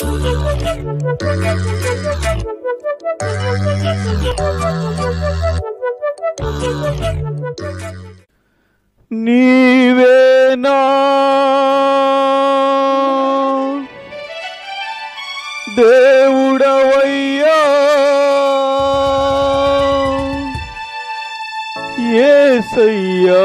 నీవేనా దేవుడవయ్యా ఏసయ్యా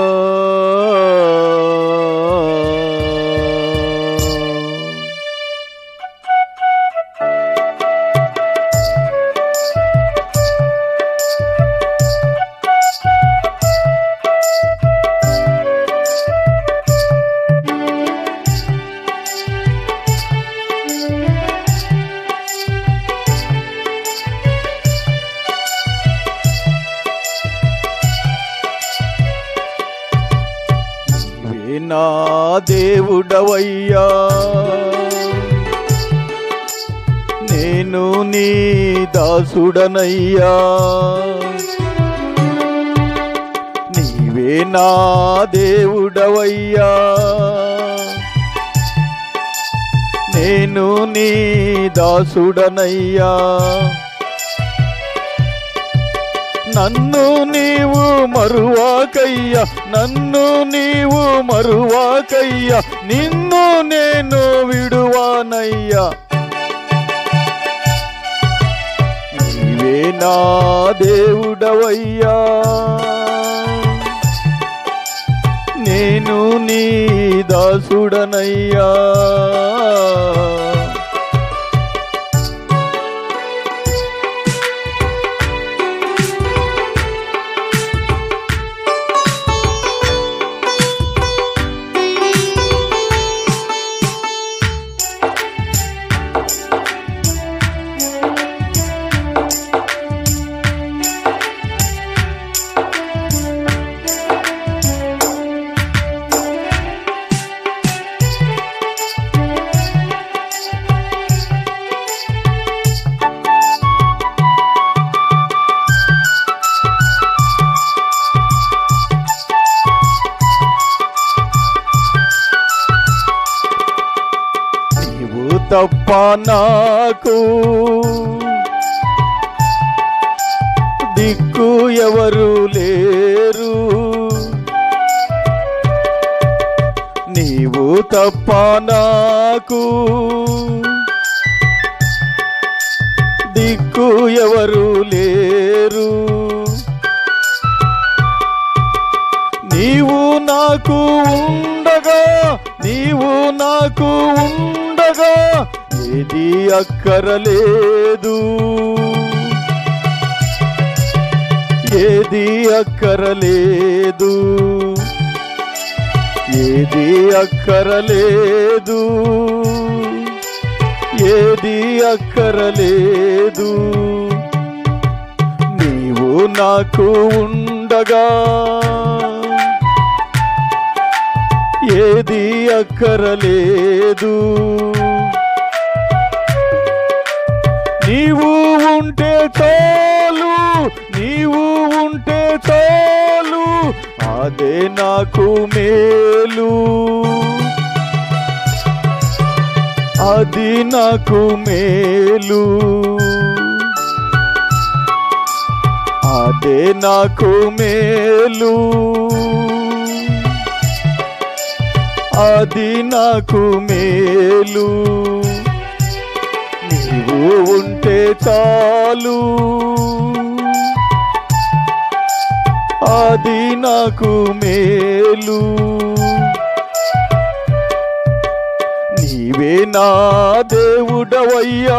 నీవే నా దేవుడవయ్యా నేను నీ దాసుడనయ్యా నీవే నా దేవుడవయ్యా నేను నీ దాసుడనయ్యా నన్ను నీవు మరువాకయ్యా నన్ను నీవు మరువాకయ్యా నిన్ను నేను విడువానయ్యా నీవే నా దేవుడవయ్యా నేను నీ దాసుడనయ్యా నీవు తప్ప నాకు దిక్కు ఎవరు లేరు నీవు తప్ప నాకు దిక్కు ఎవరు లేరు నీవు నాకు ఉండగా నీవు నాకు ఉండగా ఏది అక్కరలేదు ఏది అక్కరలేదు ఏది అక్కరలేదు ఏది అక్కరలేదు నీవు నాకు ఉండగా ఏది అక్కరలేదు నీవు ఉంటే చాలు నీవు ఉంటే చాలు అదే నాకు మేలు అది నాకు మేలు అదే నాకు మేలు అది నాకు మేలు నీవు ఉంటే చాలు అది నాకు మేలు నీవే నా దేవుడవయ్యా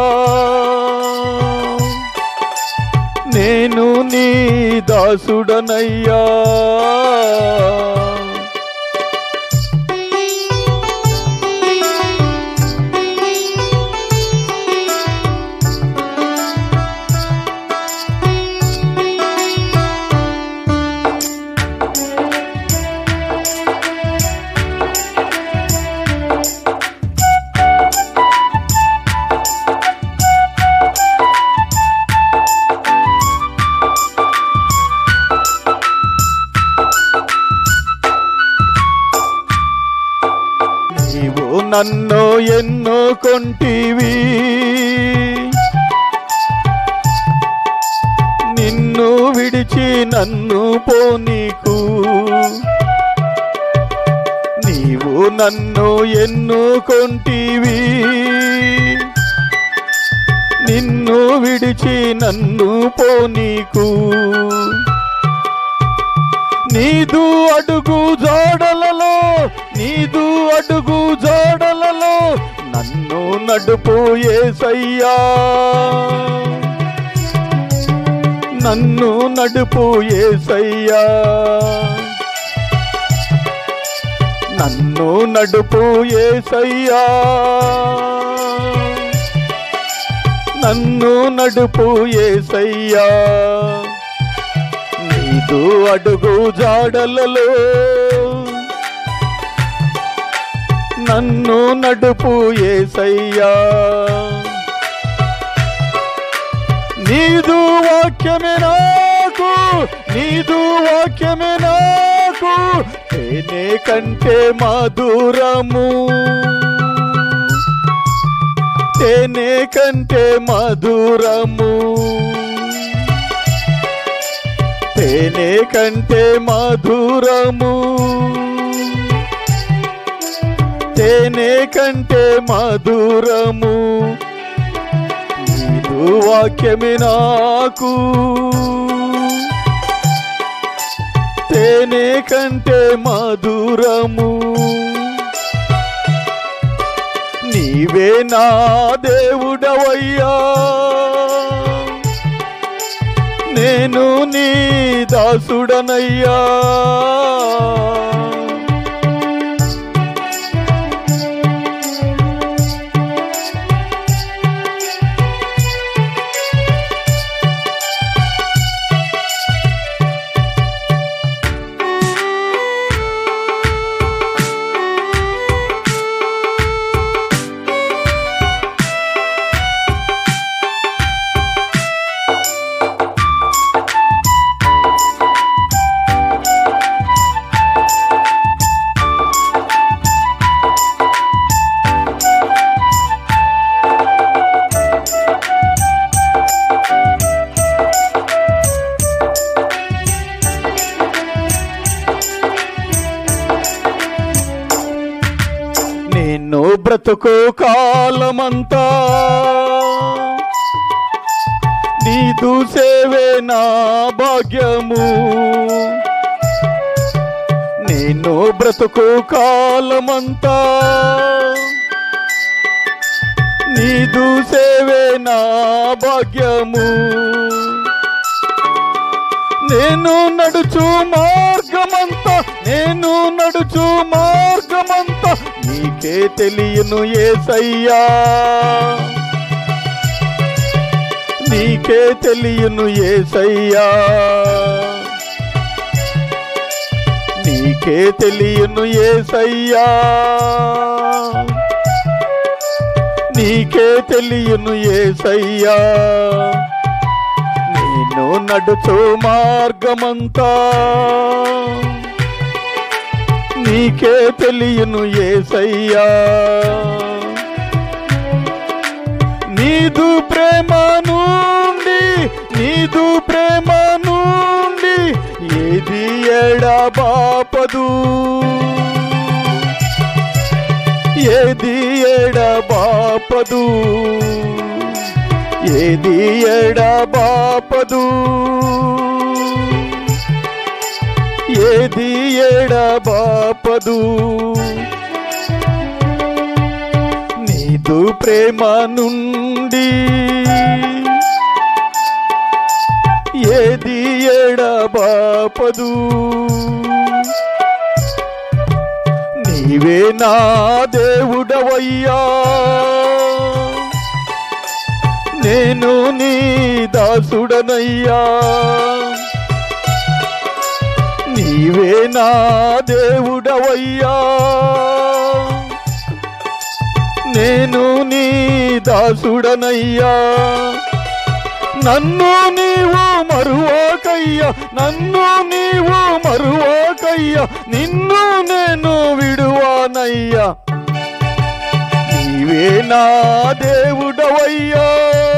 నేను నీ దాసుడనయ్యా ఎన్నో కొంటివి నిన్ను విడిచి నన్ను పోనీకు నీవు నన్ను ఎన్నుకొంటివి నిన్ను విడిచి నన్ను పోనీకు నీదు అడుగు జోడలలో నీదు అడుగు జోడలలో నన్ను నడుపు ఏసయ్యా నన్ను నడుపు ఏసయ్యా నన్ను నడుపు ఏసయ్యా నన్ను నడుపు ఏసయ్యా నీదు అడుగు జాడలలో నన్ను నడుపు ఏసయ్యా నీదు వాక్యమే నాకు నీదు వాక్యమే నాకు తేనే కంటే మధురము తేనే కంటే మధురము తేనే కంటే మధురము తేనే కంటే మధురము నీదు వాక్యమే నాకు తేనే కంటే మధురము నీవే నా దేవుడవయ్యా నేను నీ దాసుడనయ్యా నిన్ను బ్రతుకు కాలమంతా నీదు సేవే నా భాగ్యము నిన్ను బ్రతుకు కాలమంతా నీదు సేవే నా భాగ్యము నేను నడుచు మార్గమంతా నేను నడుచు మార్గమంతా నీకే తెలియను ఏసయ్యా నీకే తెలియను ఏసయ్యా నీకే తెలియను ఏసయ్యా నీకే తెలియను ఏసయ్యా నేను నడుచు మార్గమంతా నీకే తెలియను ఏసయ్యా నీదు ప్రేమ నుండి నీదు ప్రేమ నుండి ఏది ఎడబాపదు ఏది ఎడబాపదు ఏది ఎడబాపదు ఏది ఎడబాపదు నీదు ప్రేమ నుండి ఏది ఎడబాపదు నీవే నా దేవుడవయ్యా నేను నీ దాసుడనయ్యా నీవే నా దేవుడవయ్యా నేను నీ దాసుడనయ్యా నన్ను నీవు మరువాకయ్యా నన్ను నీవు మరువాకయ్యా నిన్ను నేను విడువానయ్యా నీ నీవే నా దేవుడవయ్యా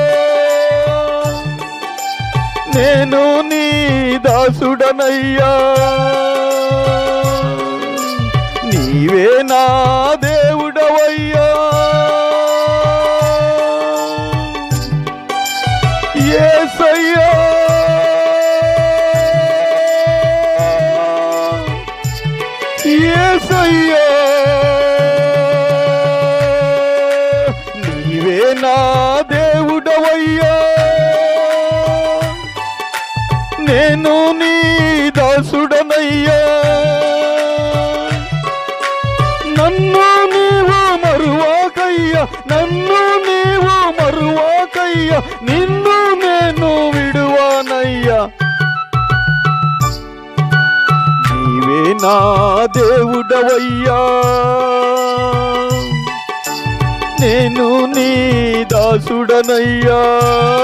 నేను నీ దాసుడనయ్యా నీవే నా దేవుడవయ్యా ఏసయ్యా ఏసయ్యా నీవే నా దేవుడవయ్యా నేను నీ దాసుడనయ్యా నన్ను నీవు మరువాకయ్యా నన్ను నీవు మరువాకయ్యా నిన్ను నేను విడువానయ్యా నీవే నా దేవుడవయ్యా నేను నీ దాసుడనయ్యా